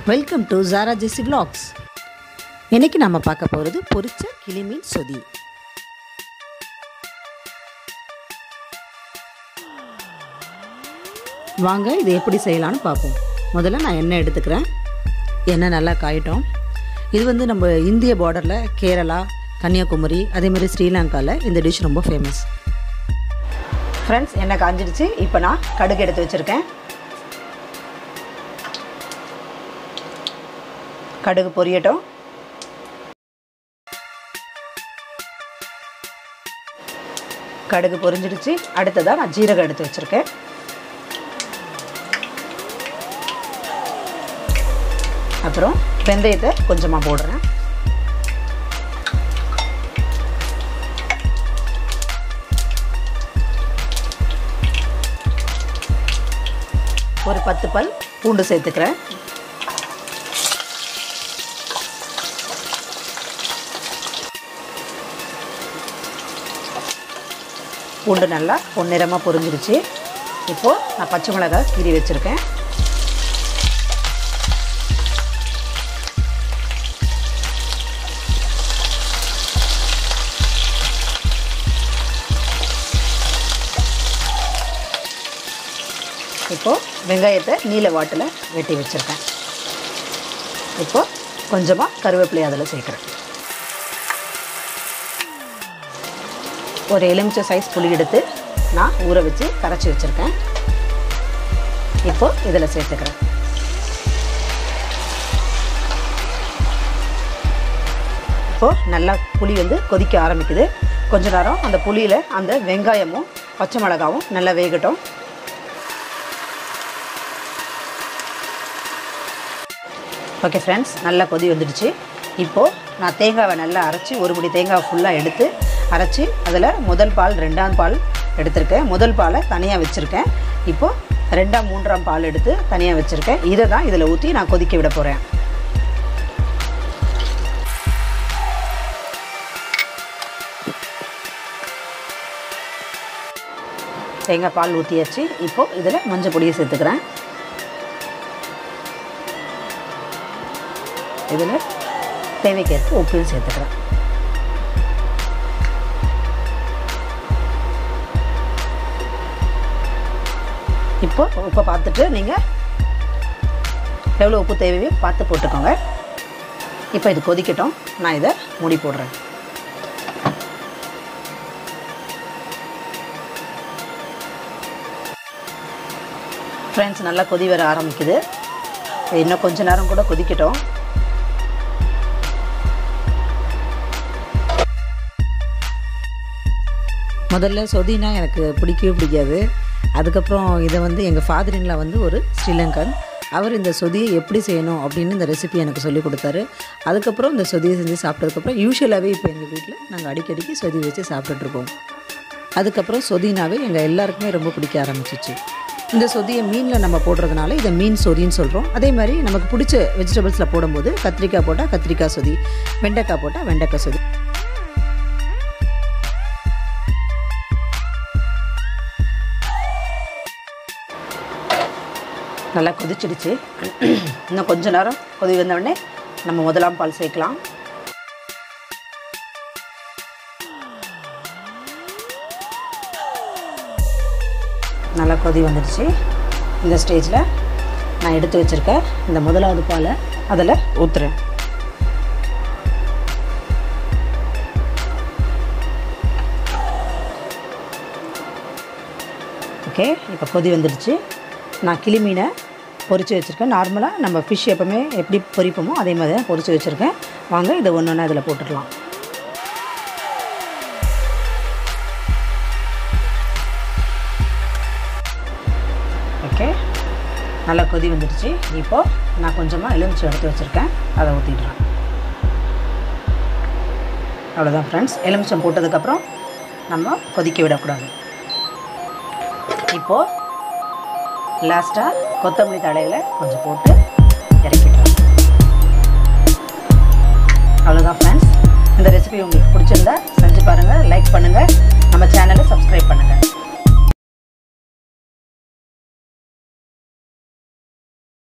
welcome to Zara Jessie vlogs இன்னைக்கு நம்ம பார்க்க போகிறது பொரிச்ச கிளிமீன் சொதி வாங்க இது எப்படி செய்யலாம்னு பார்ப்போம் முதல்ல நான் எண்ணெய் எடுத்துக்கிறேன் எண்ணெய் நல்லா காயட்டும் இது வந்து நம்ம இந்திய பார்டரில் கேரளா கன்னியாகுமரி அதேமாதிரி ஸ்ரீலங்காவில் இந்த டிஷ் ரொம்ப ஃபேமஸ் ஃப்ரெண்ட்ஸ் எண்ணெய் காஞ்சிடுச்சு இப்போ நான் கடுகு எடுத்து வச்சுருக்கேன் கடுகு பொரியட்டும் கடுகு பொரிஞ்சிடுச்சு அடுத்ததாக நான் ஜீரகம் எடுத்து வச்சுருக்கேன் அப்புறம் வெந்தயத்தை கொஞ்சமாக போடுறேன் ஒரு பத்து பல் பூண்டு சேர்த்துக்கிறேன் பூண்டு நல்லா பொன்னிறமாக பொரிஞ்சிருச்சு இப்போது நான் பச்சை மிளகாய் கீறி வச்சுருக்கேன் இப்போது வெங்காயத்தை நீல வாட்டில் வெட்டி வச்சுருக்கேன் இப்போது கொஞ்சமாக கருவேப்பிலை அதில் சேர்க்குறேன் ஒரு எலுமிச்சை சைஸ் புளி எடுத்து நான் ஊற வச்சு கரைச்சி வச்சுருக்கேன் இப்போது இதில் சேர்த்துக்கிறேன் இப்போது நல்லா புளி வந்து கொதிக்க ஆரம்பிக்குது கொஞ்ச நேரம் அந்த புளியில் அந்த வெங்காயமும் பச்சை மிளகாவும் நல்லா வேகட்டும் ஓகே ஃப்ரெண்ட்ஸ் நல்லா கொதி வந்துடுச்சு இப்போது நான் தேங்காவை நல்லா அரைச்சி ஒரு முடி தேங்காவை ஃபுல்லாக எடுத்து அரைச்சி அதில் முதல் பால் ரெண்டாம் பால் எடுத்திருக்கேன் முதல் பாலை தனியாக வச்சுருக்கேன் இப்போது ரெண்டாம் மூன்றாம் பால் எடுத்து தனியாக வச்சுருக்கேன் இதை தான் இதில் ஊற்றி நான் கொதிக்க விட போகிறேன் தேங்காய் பால் ஊற்றியாச்சு இப்போது இதில் மஞ்சள் பொடியை சேர்த்துக்கிறேன் இதில் தேவைக்கேற்ப உப்பையும் சேர்த்துக்கிறேன் இப்போ உப்பை பார்த்துட்டு நீங்கள் எவ்வளோ உப்பு தேவையோ பார்த்து போட்டுக்கோங்க இப்போ இது கொதிக்கட்டும் நான் இதை மூடி போடுறேன் ஃப்ரெண்ட்ஸ் நல்லா கொதி வர ஆரம்பிக்குது இன்னும் கொஞ்ச நேரம் கூட கொதிக்கட்டும் முதல்ல சொதினா எனக்கு பிடிக்கவே பிடிக்காது அதுக்கப்புறம் இதை வந்து எங்கள் ஃபாதரின்ல வந்து ஒரு ஸ்ரீலங்கன் அவர் இந்த சொதியை எப்படி செய்யணும் அப்படின்னு இந்த ரெசிபி எனக்கு சொல்லி கொடுத்தாரு அதுக்கப்புறம் இந்த சொதியை செஞ்சு சாப்பிட்டதுக்கப்புறம் யூஸ்வலாகவே இப்போ எங்கள் வீட்டில் நாங்கள் அடிக்கடிக்கு சொதி வச்சு சாப்பிட்டுட்ருக்கோம் அதுக்கப்புறம் சொதினாவே எங்கள் எல்லாருக்குமே ரொம்ப பிடிக்க ஆரம்பிச்சிச்சு இந்த சொதியை மீனில் நம்ம போடுறதுனால இதை மீன் சொதின்னு சொல்கிறோம் அதே மாதிரி நமக்கு பிடிச்ச வெஜிடபிள்ஸில் போடும்போது கத்திரிக்காய் போட்டால் கத்திரிக்காய் சொதி வெண்டைக்காய் போட்டால் வெண்டைக்காய் சொதி நல்லா கொதிச்சிடுச்சு இன்னும் கொஞ்ச நேரம் கொதி வந்தவுடனே நம்ம முதலாம் பால் சேர்க்கலாம் நல்லா கொதி வந்துடுச்சு இந்த ஸ்டேஜில் நான் எடுத்து வச்சுருக்க இந்த முதலாவது பாலை அதில் ஊற்றுறேன் ஓகே இப்போ கொதி வந்துடுச்சு நான் கிளி மீனை பொரித்து வச்சுருக்கேன் நார்மலாக நம்ம ஃபிஷ் எப்போவுமே எப்படி பொரிப்போமோ அதே மாதிரி தான் பொரித்து வச்சுருக்கேன் வாங்க இதை ஒன்று ஒன்று அதில் போட்டுடலாம் ஓகே நல்லா கொதி வந்துடுச்சு இப்போது நான் கொஞ்சமாக எலுமிச்சை எடுத்து வச்சுருக்கேன் அதை ஊற்றிடுறேன் அவ்வளோதான் ஃப்ரெண்ட்ஸ் எலுமிச்சம் போட்டதுக்கப்புறம் நம்ம கொதிக்க விடக்கூடாது இப்போது லாஸ்ட்டாக கொத்தமல்லி தழையில் கொஞ்சம் போட்டு இறக்கிடுறேன் அவ்வளோதான் ஃப்ரெண்ட்ஸ் இந்த ரெசிபி உங்களுக்கு பிடிச்சிருந்தா செஞ்சு பாருங்கள் லைக் பண்ணுங்கள் நம்ம சேனலை சப்ஸ்கிரைப் பண்ணுங்கள்